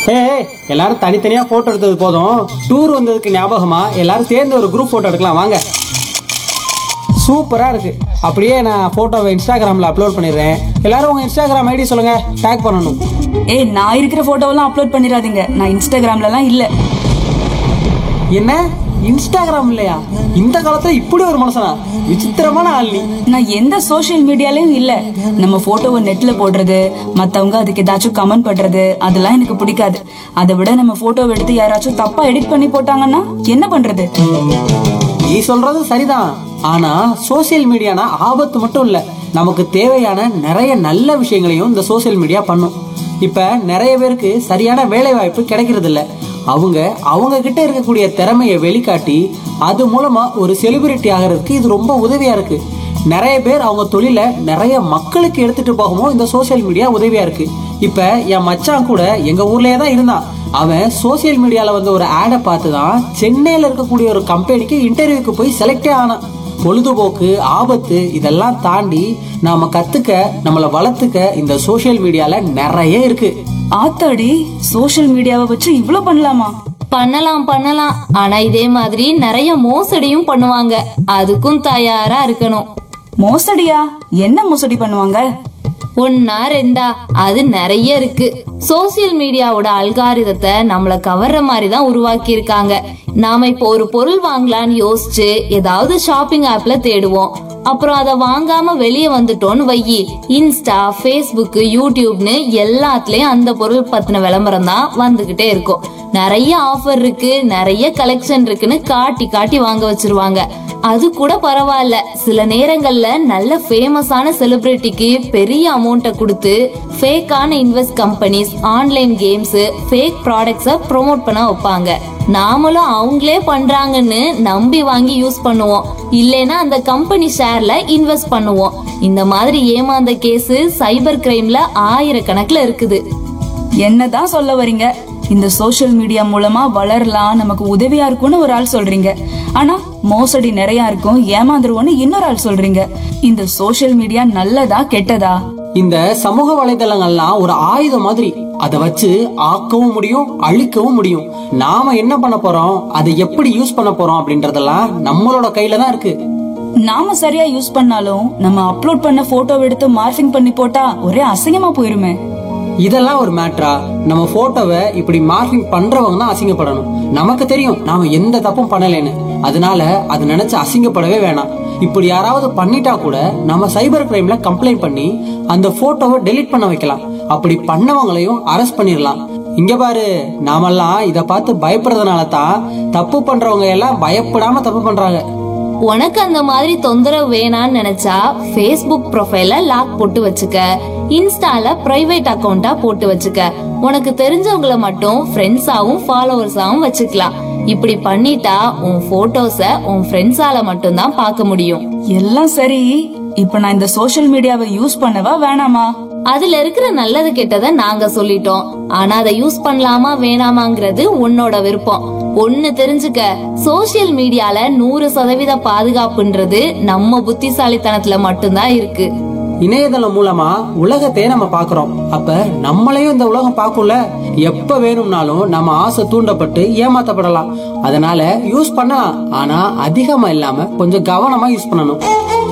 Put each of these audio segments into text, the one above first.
ஏய் எல்லாரும் தனித்தனியா போட்டோ எடுத்தது போதும் டூர் வந்ததுக்கு ஞாபகமா எல்லாரும் சேர்ந்து ஒரு குரூப் போட்டோ எடுக்கலாம் வாங்க சூப்பரா இருக்கு அப்படியே நான் போட்டோவை இன்ஸ்டாகிராம்ல அப்லோட் பண்ணிடுறேன் எல்லாரும் உங்க இன்ஸ்டாகிராம் ஐடி சொல்லுங்க டேக் பண்ணணும் ஏய் நான் இருக்கிற போட்டோவெல்லாம் அப்லோட் பண்ணிடாதீங்க நான் இன்ஸ்டாகிராம்லலாம் இல்ல என்ன இன்ஸ்டாகிராம் இல்லையா இந்த காலத்துல இப்படி ஒரு மனுஷனா விசித்திரமான ஆள் நீ நான் எந்த சோஷியல் மீடியாலயும் இல்ல நம்ம போட்டோவை நெட்ல போடுறது மத்தவங்க அதுக்கு ஏதாச்சும் கமெண்ட் பண்றது அதெல்லாம் எனக்கு பிடிக்காது அதை விட நம்ம போட்டோவை எடுத்து யாராச்சும் தப்பா எடிட் பண்ணி போட்டாங்கன்னா என்ன பண்றது நீ சொல்றது சரிதான் ஆனா சோசியல் மீடியானா ஆபத்து மட்டும் இல்ல நமக்கு தேவையான நிறைய நல்ல விஷயங்களையும் இந்த சோசியல் மீடியா பண்ணும் இப்ப நிறைய பேருக்கு சரியான வேலை வாய்ப்பு கிடைக்கிறது இல்ல அவங்க அவங்க கிட்ட இருக்கக்கூடிய திறமையை வெளிக்காட்டி அது மூலமா ஒரு செலிபிரிட்டி ஆகிறதுக்கு இது ரொம்ப உதவியா இருக்கு நிறைய பேர் அவங்க தொழிலை நிறைய மக்களுக்கு எடுத்துட்டு போகவும் இந்த சோசியல் மீடியா உதவியா இருக்கு இப்ப என் மச்சான் கூட எங்க ஊர்லயே தான் இருந்தான் அவன் சோஷியல் மீடியால வந்து ஒரு ஆடை பார்த்து தான் சென்னையில இருக்கக்கூடிய ஒரு கம்பெனிக்கு இன்டர்வியூக்கு போய் செலக்டே ஆனான் பொழுதுபோக்கு ஆபத்து இதெல்லாம் தாண்டி நாம கத்துக்க நம்மளை வளர்த்துக்க இந்த சோஷியல் மீடியால நிறைய இருக்கு ஆத்தாடி சோஷியல் மீடியாவை வச்சு இவ்ளோ பண்ணலாமா பண்ணலாம் பண்ணலாம் ஆனா இதே மாதிரி நிறைய மோசடியும் பண்ணுவாங்க அதுக்கும் தயாரா இருக்கணும் மோசடியா என்ன மோசடி பண்ணுவாங்க ஒன்னா ரெண்டா அது நிறைய இருக்கு சோசியல் மீடியாவோட அல்காரிதத்தை நம்மள கவர்ற மாதிரி தான் உருவாக்கி இருக்காங்க நாம இப்போ ஒரு பொருள் வாங்கலாம்னு யோசிச்சு ஏதாவது ஷாப்பிங் ஆப்ல தேடுவோம் அப்புறம் அதை வாங்காம வெளியே வந்துட்டோம்னு வையி இன்ஸ்டா ஃபேஸ்புக் யூடியூப்னு எல்லாத்துலயும் அந்த பொருள் பத்தின விளம்பரம் தான் வந்துகிட்டே இருக்கும் நிறைய ஆஃபர் இருக்கு நிறைய கலெக்ஷன் இருக்குன்னு காட்டி காட்டி வாங்க வச்சிருவாங்க அது கூட பரவாயில்ல சில நேரங்கள்ல நல்ல ஃபேமஸான செலிபிரிட்டிக்கு பெரிய அமௌண்ட்டை கொடுத்து ஃபேக்கான invest companies online games fake ப்ராடக்ட்ஸை ப்ரோமோட் பண்ண வைப்பாங்க நாமளும் அவங்களே பண்றாங்கன்னு நம்பி வாங்கி யூஸ் பண்ணுவோம் இல்லைன்னா அந்த கம்பெனி ஷேர்ல இன்வெஸ்ட் பண்ணுவோம் இந்த மாதிரி ஏமாந்த கேஸ் சைபர் கிரைம்ல ஆயிரக்கணக்குல இருக்குது என்னதான் சொல்ல வர்றீங்க இந்த சோஷியல் மீடியா மூலமா வளரலாம் நமக்கு உதவியா இருக்கும்னு ஒரு ஆள் சொல்றீங்க ஆனா மோசடி நிறைய இருக்கும் ஏமாந்துருவோம்னு இன்னொரு ஆள் சொல்றீங்க இந்த சோஷியல் மீடியா நல்லதா கெட்டதா இந்த சமூக வலைதளங்கள்லாம் ஒரு ஆயுதம் மாதிரி அதை வச்சு ஆக்கவும் முடியும் அழிக்கவும் முடியும் நாம என்ன பண்ண போறோம் அதை எப்படி யூஸ் பண்ண போறோம் அப்படின்றதெல்லாம் நம்மளோட கையில தான் இருக்கு நாம சரியா யூஸ் பண்ணாலும் நம்ம அப்லோட் பண்ண போட்டோ எடுத்து மார்ஃபிங் பண்ணி போட்டா ஒரே அசிங்கமா போயிருமே இதெல்லாம் ஒரு மேட்ரா நம்ம போட்டோவை இப்படி மார்க்கிங் பண்றவங்க தான் அசிங்கப்படணும் நமக்கு தெரியும் நாம எந்த தப்பும் பண்ணலைன்னு அதனால அது நினைச்சு அசிங்கப்படவே வேணாம் இப்படி யாராவது பண்ணிட்டா கூட நம்ம சைபர் கிரைம்ல கம்ப்ளைண்ட் பண்ணி அந்த போட்டோவை டெலீட் பண்ண வைக்கலாம் அப்படி பண்ணவங்களையும் அரெஸ்ட் பண்ணிடலாம் இங்க பாரு நாமெல்லாம் இத பார்த்து பயப்படுறதுனால தான் தப்பு பண்றவங்க எல்லாம் பயப்படாம தப்பு பண்றாங்க உனக்கு அந்த மாதிரி தொந்தரவு வேணான்னு நினைச்சா ஃபேஸ்புக் ப்ரொஃபைல லாக் போட்டு வச்சுக்க இன்ஸ்டால பிரைவேட் அக்கவுண்டா போட்டு வச்சுக்க உனக்கு தெரிஞ்சவங்கள மட்டும் ஃப்ரெண்ட்ஸாவும் ஃபாலோவர்ஸாவும் வச்சுக்கலாம் இப்படி பண்ணிட்டா உன் போட்டோஸ உன் ஃப்ரெண்ட்ஸால மட்டும்தான் பார்க்க முடியும் எல்லாம் சரி இப்ப நான் இந்த சோஷியல் மீடியாவை யூஸ் பண்ணவா வேணாமா அதுல இருக்கிற நல்லது கெட்டதை நாங்க சொல்லிட்டோம் ஆனா அதை யூஸ் பண்ணலாமா வேணாமாங்கிறது உன்னோட விருப்பம் ஒண்ணு தெரிஞ்சுக்க சோசியல் மீடியால நூறு சதவீத பாதுகாப்புன்றது நம்ம புத்திசாலித்தனத்துல மட்டும்தான் இருக்கு இணையதளம் மூலமா உலகத்தையே நம்ம பாக்குறோம் அப்ப நம்மளையும் இந்த உலகம் பார்க்கும்ல எப்ப வேணும்னாலும் நம்ம ஆசை தூண்டப்பட்டு ஏமாத்தப்படலாம் அதனால யூஸ் பண்ணலாம் ஆனா அதிகமா இல்லாம கொஞ்சம் கவனமா யூஸ் பண்ணணும்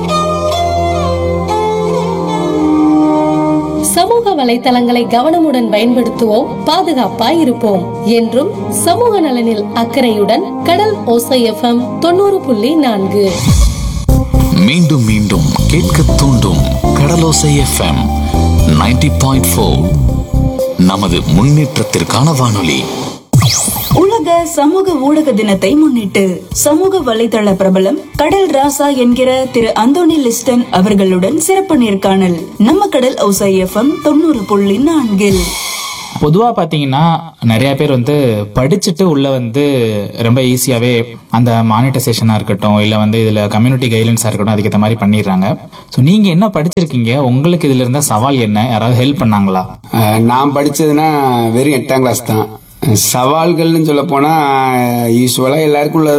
சமூக வலைத்தளங்களை கவனமுடன் பயன்படுத்துவோம் பாதுகாப்பாய் இருப்போம் என்றும் சமூக நலனில் அக்கறையுடன் கடல் ஓசை எஃப்எம் தொண்ணூறு புள்ளி நான்கு மீண்டும் மீண்டும் கேட்க தூண்டும் கடலோசை எஃப்எம் 90.4 பாயிண்ட் நமது முன்னேற்றத்திற்கான வானொலி உலக சமூக ஊடக தினத்தை முன்னிட்டு சமூக வலைதள பிரபலம் கடல் ராசா என்கிற திரு அந்தோனி லிஸ்டன் அவர்களுடன் சிறப்பு நேர்காணல் நம்ம கடல் ஒசை எஃப்எம் தொண்ணூறு புள்ளி நான்கில் பொதுவாக பார்த்தீங்கன்னா நிறைய பேர் வந்து படிச்சுட்டு உள்ள வந்து ரொம்ப ஈஸியாகவே அந்த மானிட்டைசேஷனாக இருக்கட்டும் இல்லை வந்து இதில் கம்யூனிட்டி கைட்லைன்ஸாக இருக்கட்டும் அதுக்கேற்ற மாதிரி பண்ணிடுறாங்க ஸோ நீங்கள் என்ன படிச்சிருக்கீங்க உங்களுக்கு இதில் இருந்த சவால் என்ன யாராவது ஹெல்ப் பண்ணாங்களா அஹ் நான் படிச்சதுன்னா வெறும் எட்டாம் கிளாஸ் தான் சவால்கள்னு சொல்ல போனா யூஸ்வலா எல்லாருக்கும் உள்ளதுதான்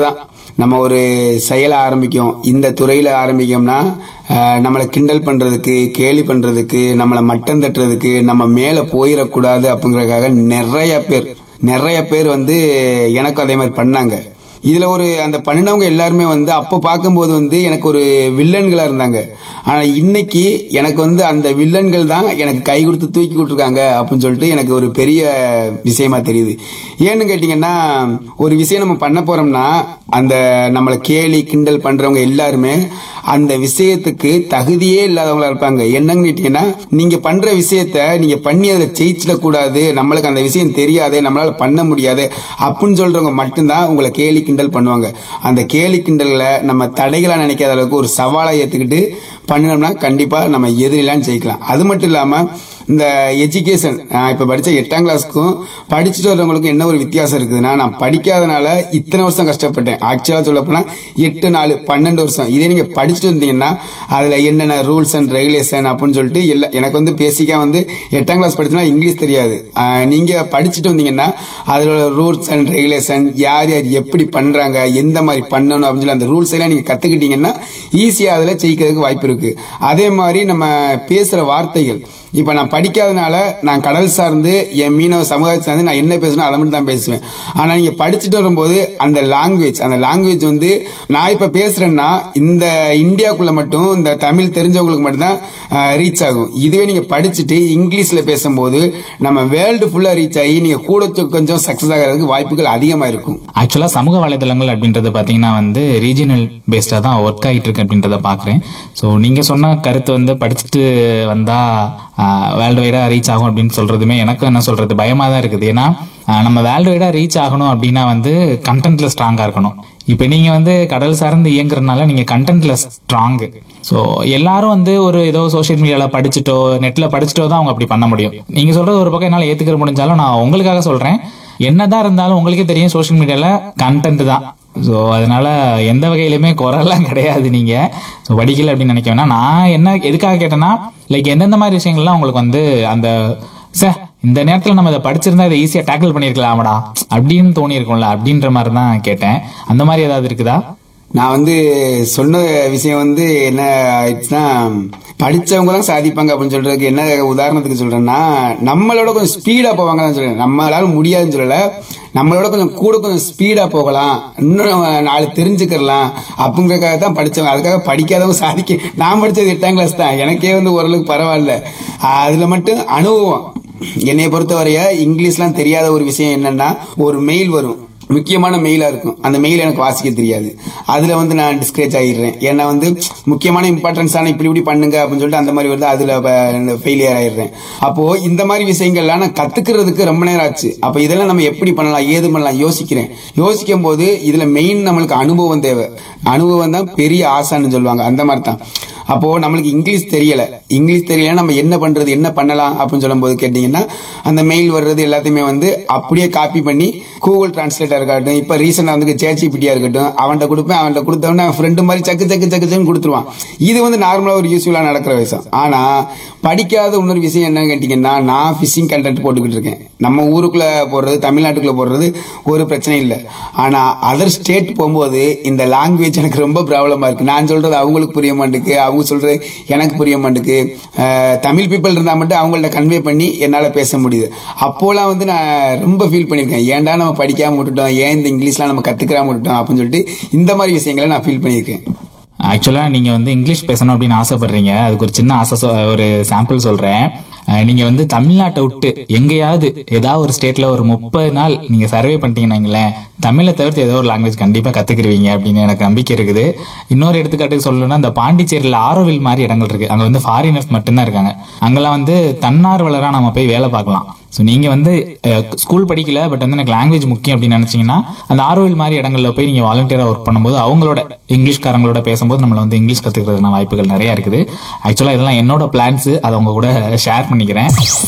நம்ம ஒரு செயலை ஆரம்பிக்கும் இந்த துறையில ஆரம்பிக்கோம்னா அஹ், நம்மளை கிண்டல் பண்றதுக்கு கேலி பண்றதுக்கு நம்மளை மட்டம் தட்டுறதுக்கு நம்ம மேல போயிடக்கூடாது அப்படிங்கறதுக்காக நிறைய பேர் நிறைய பேர் வந்து எனக்கும் அதே மாதிரி பண்ணாங்க இதுல ஒரு அந்த பண்ணினவங்க எல்லாருமே வந்து அப்ப பார்க்கும்போது வந்து எனக்கு ஒரு வில்லன்களா இருந்தாங்க ஆனா இன்னைக்கு எனக்கு வந்து அந்த வில்லன்கள் தான் எனக்கு கை கொடுத்து தூக்கி விட்டுருக்காங்க அப்படின்னு சொல்லிட்டு எனக்கு ஒரு பெரிய விஷயமா தெரியுது ஏன்னு கேட்டீங்கன்னா ஒரு விஷயம் நம்ம பண்ண போறோம்னா அந்த நம்மளை கேலி கிண்டல் பண்றவங்க எல்லாருமே அந்த விஷயத்துக்கு தகுதியே இல்லாதவங்களா இருப்பாங்க என்னன்னு கேட்டீங்கன்னா நீங்க பண்ற விஷயத்த நீங்க பண்ணி அதை ஜெயிச்சிட கூடாது நம்மளுக்கு அந்த விஷயம் தெரியாது நம்மளால பண்ண முடியாது அப்படின்னு சொல்றவங்க மட்டும்தான் உங்களை கேலி கிண்டல் பண்ணுவாங்க அந்த கேலி கிண்டல்களை நம்ம தடைகளா நினைக்காத அளவுக்கு ஒரு சவாலை ஏத்துக்கிட்டு பண்ணினோம்னா கண்டிப்பா நம்ம எதிரிலாம் ஜெயிக்கலாம் அது மட்டும் இல்லாம இந்த எஜுகேஷன் நான் இப்ப படிச்ச எட்டாம் கிளாஸ்க்கும் படிச்சுட்டு வரவங்களுக்கும் என்ன ஒரு வித்தியாசம் இருக்குதுன்னா நான் படிக்காதனால இத்தனை வருஷம் கஷ்டப்பட்டேன் ஆக்சுவலா சொல்ல போனா எட்டு நாலு பன்னெண்டு வருஷம் இதே நீங்க படிச்சுட்டு வந்தீங்கன்னா அதுல என்னென்ன ரூல்ஸ் அண்ட் ரெகுலேஷன் அப்படின்னு சொல்லிட்டு எல்லா எனக்கு வந்து பேசிக்கா வந்து எட்டாம் கிளாஸ் படிச்சனா இங்கிலீஷ் தெரியாது ஆஹ் நீங்க படிச்சுட்டு வந்தீங்கன்னா அதுல ரூல்ஸ் அண்ட் ரெகுலேஷன் யார் யார் எப்படி பண்றாங்க எந்த மாதிரி பண்ணணும் அப்படின்னு சொல்லி அந்த ரூல்ஸ் எல்லாம் நீங்க கத்துக்கிட்டீங்கன்னா ஈஸியா அதுல ஜெயிக்கிறதுக்கு வாய்ப்பு இருக்கு அதே மாதிரி நம்ம பேசுற வார்த்தைகள் இப்ப நான் படிக்காதனால நான் கடல் சார்ந்து என் மீனவ சமுதாயத்தை சார்ந்து நான் என்ன பேசணும் அதை மட்டும் தான் பேசுவேன் ஆனா நீங்க படிச்சுட்டு வரும்போது அந்த லாங்குவேஜ் அந்த லாங்குவேஜ் வந்து நான் இப்ப பேசுறேன்னா இந்த இந்தியாக்குள்ள மட்டும் இந்த தமிழ் தெரிஞ்சவங்களுக்கு மட்டும்தான் ரீச் ஆகும் இதுவே நீங்க படிச்சுட்டு இங்கிலீஷ்ல பேசும்போது நம்ம வேர்ல்டு ஃபுல்லா ரீச் ஆகி நீங்க கூட கொஞ்சம் சக்சஸ் ஆகிறதுக்கு வாய்ப்புகள் அதிகமா இருக்கும் ஆக்சுவலா சமூக வலைதளங்கள் அப்படின்றது பாத்தீங்கன்னா வந்து ரீஜனல் பேஸ்டா தான் ஒர்க் ஆகிட்டு இருக்கு அப்படின்றத பாக்குறேன் ஸோ நீங்க சொன்ன கருத்து வந்து படிச்சுட்டு வந்தா வேர்ல்டு வைடா ரீச் ஆகும் அப்படின்னு சொல்றதுமே எனக்கு என்ன சொல்றது பயமா தான் இருக்குது ஏன்னா ஆஹ் நம்ம வேர்ல்டு வைடா ரீச் ஆகணும் அப்படின்னா வந்து கண்டென்ட்ல ஸ்ட்ராங்கா இருக்கணும் இப்போ நீங்க வந்து கடல் சார்ந்து இயங்குறதுனால நீங்க கண்டென்ட்ல ஸ்ட்ராங் ஸோ எல்லாரும் வந்து ஒரு ஏதோ சோஷியல் மீடியால படிச்சுட்டோ நெட்ல படிச்சுட்டோ தான் அவங்க அப்படி பண்ண முடியும் நீங்க சொல்றது ஒரு பக்கம் என்னால ஏத்துக்கிற முடிஞ்சாலும் நான் உங்களுக்காக சொல்றேன் என்னதான் இருந்தாலும் உங்களுக்கே தெரியும் சோஷியல் மீடியால கண்டென்ட் தான் ஸோ அதனால எந்த வகையிலுமே குறைலாம் கிடையாது நீங்க ஸோ படிக்கல அப்படின்னு நினைக்க வேணாம் நான் என்ன எதுக்காக கேட்டேன்னா லைக் எந்தெந்த மாதிரி விஷயங்கள்லாம் உங்களுக்கு வந்து அந்த சே இந்த நேரத்தில் நம்ம இதை படிச்சிருந்தா இதை ஈஸியாக டேக்கிள் பண்ணியிருக்கலாமடா அப்படின்னு தோணி இருக்கும்ல அப்படின்ற மாதிரி தான் கேட்டேன் அந்த மாதிரி ஏதாவது இருக்குதா நான் வந்து சொன்ன விஷயம் வந்து என்ன ஆயிடுச்சுன்னா படிச்சவங்க தான் சாதிப்பாங்க அப்படின்னு சொல்றதுக்கு என்ன உதாரணத்துக்கு சொல்றேன்னா நம்மளோட கொஞ்சம் ஸ்பீடா போவாங்க தான் சொல்றேன் நம்மளால முடியாதுன்னு சொல்லல நம்மளோட கொஞ்சம் கூட கொஞ்சம் ஸ்பீடா போகலாம் இன்னும் நாலு தெரிஞ்சுக்கலாம் அப்படிங்கறதுக்காக தான் படிச்சவங்க அதுக்காக படிக்காதவங்க சாதிக்க நான் படிச்சது எட்டாம் கிளாஸ் தான் எனக்கே வந்து ஓரளவுக்கு பரவாயில்ல அதுல மட்டும் அனுபவம் என்னைய பொறுத்தவரைய இங்கிலீஷ்லாம் தெரியாத ஒரு விஷயம் என்னன்னா ஒரு மெயில் வரும் முக்கியமான மெயிலா இருக்கும் அந்த மெயில் எனக்கு வாசிக்க தெரியாது அதுல வந்து நான் டிஸ்கரேஜ் ஆகிடுறேன் ஏன்னா வந்து முக்கியமான இம்பார்ட்டன்ஸான இப்படி இப்படி பண்ணுங்க அப்படின்னு சொல்லிட்டு அந்த மாதிரி வந்து அதுல ஃபெயிலியர் ஆயிடுறேன் அப்போ இந்த மாதிரி விஷயங்கள்லாம் நான் கத்துக்கிறதுக்கு ரொம்ப நேரம் ஆச்சு அப்ப இதெல்லாம் நம்ம எப்படி பண்ணலாம் ஏது பண்ணலாம் யோசிக்கிறேன் யோசிக்கும் போது இதுல மெயின் நம்மளுக்கு அனுபவம் தேவை அனுபவம் தான் பெரிய ஆசான்னு சொல்லுவாங்க அந்த மாதிரி தான் அப்போ நம்மளுக்கு இங்கிலீஷ் தெரியல இங்கிலீஷ் தெரியல நம்ம என்ன பண்றது என்ன பண்ணலாம் அப்படின்னு சொல்லும்போது கேட்டீங்கன்னா அந்த மெயில் வர்றது எல்லாத்தையுமே வந்து அப்படியே காப்பி பண்ணி கூகுள் டிரான்ஸ்லேட்டர் இருக்கட்டும் இப்ப ரீசெண்டா வந்து சேச்சிபிட்டியா இருக்கட்டும் அவன்கிட்ட கொடுப்பேன் அவன்கிட்ட கொடுத்தவன ஃப்ரெண்டு மாதிரி சக்கு சக்கு சக்கு சக்குன்னு கொடுத்துருவான் இது வந்து நார்மலா ஒரு யூஸ்ஃபுல்லா நடக்கிற விஷயம் ஆனா படிக்காத இன்னொரு விஷயம் என்னன்னு கேட்டீங்கன்னா நான் ஃபிஷிங் கண்டென்ட் போட்டுக்கிட்டு இருக்கேன் நம்ம ஊருக்குள்ள போடுறது தமிழ்நாட்டுக்குள்ள போடுறது ஒரு பிரச்சனை இல்லை ஆனா அதர் ஸ்டேட் போகும்போது இந்த லாங்குவேஜ் எனக்கு ரொம்ப ப்ராப்ளமா இருக்கு நான் சொல்றது அவங்களுக்கு புரிய மாட்டேங்குது அவங்க சொல்றது எனக்கு புரிய மாட்டேங்குது அஹ், தமிழ் பீப்புள் இருந்தா மட்டும் அவங்கள்ட்ட கன்வே பண்ணி என்னால பேச முடியுது அப்போலாம் வந்து நான் ரொம்ப ஃபீல் பண்ணியிருக்கேன் ஏன்டா நம்ம படிக்காம விட்டுட்டோம் ஏன் இந்த இங்கிலீஷ்லாம் நம்ம கத்துக்கிறாம விட்டுட்டோம் அப்படின்னு சொல்லிட்டு இந்த மாதிரி விஷயங்களை நான் ஃபீல் பண்ணியிருக்கேன் ஆக்சுவலா நீங்க வந்து இங்கிலீஷ் பேசணும் அப்படின்னு ஆசைப்படுறீங்க அதுக்கு ஒரு சின்ன ஆசை சொ- ஒரு சாம்பிள் சொல்றேன் அஹ் நீங்க வந்து தமிழ்நாட்டை விட்டு எங்கேயாவது ஏதாவது ஒரு ஸ்டேட்ல ஒரு முப்பது நாள் நீங்க சர்வே பண்ணிட்டீங்கன்னு வைங்களேன் தமிழை தவிர்த்து ஏதோ ஒரு லாங்குவேஜ் கண்டிப்பா கத்துக்கிருவீங்க அப்படின்னு எனக்கு நம்பிக்கை இருக்குது இன்னொரு எடுத்துக்காட்டுக்கு சொல்லணும்னா இந்த பாண்டிச்சேரியில ஆரோவில் மாதிரி இடங்கள் இருக்கு அங்க வந்து ஃபாரினர்ஸ் மட்டும்தான் இருக்காங்க அங்கெல்லாம் வந்து தன்னார்வலரா நம்ம போய் வேலை பார்க்கலாம் ஸோ நீங்க வந்து ஸ்கூல் படிக்கல பட் வந்து எனக்கு லாங்குவேஜ் முக்கியம் அப்படின்னு நினைச்சீங்கன்னா அந்த ஆரோவில் மாதிரி இடங்கள்ல போய் நீங்க வாலண்டியரா ஒர்க் பண்ணும்போது அவங்களோட இங்கிலீஷ்காரங்களோட பேசும்போது நம்மள வந்து இங்கிலீஷ் கத்துக்கிறதுக்கான வாய்ப்புகள் நிறைய இருக்குது ஆக்சுவலா இதெல்லாம் என்னோட பிளான்ஸ் அதை உங்க கூட ஷேர் பண்ணிக்கிறேன்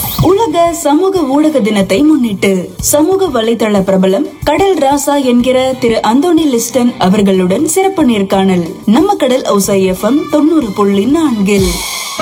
உலக சமூக ஊடக தினத்தை முன்னிட்டு சமூக வலைதள பிரபலம் கடல் ராசா என்கிற திரு அந்தோனி லிஸ்டன் அவர்களுடன் சிறப்பு நேர்காணல் நம்ம கடல் ஒசை எஃப்எம் தொண்ணூறு புள்ளி நான்கில்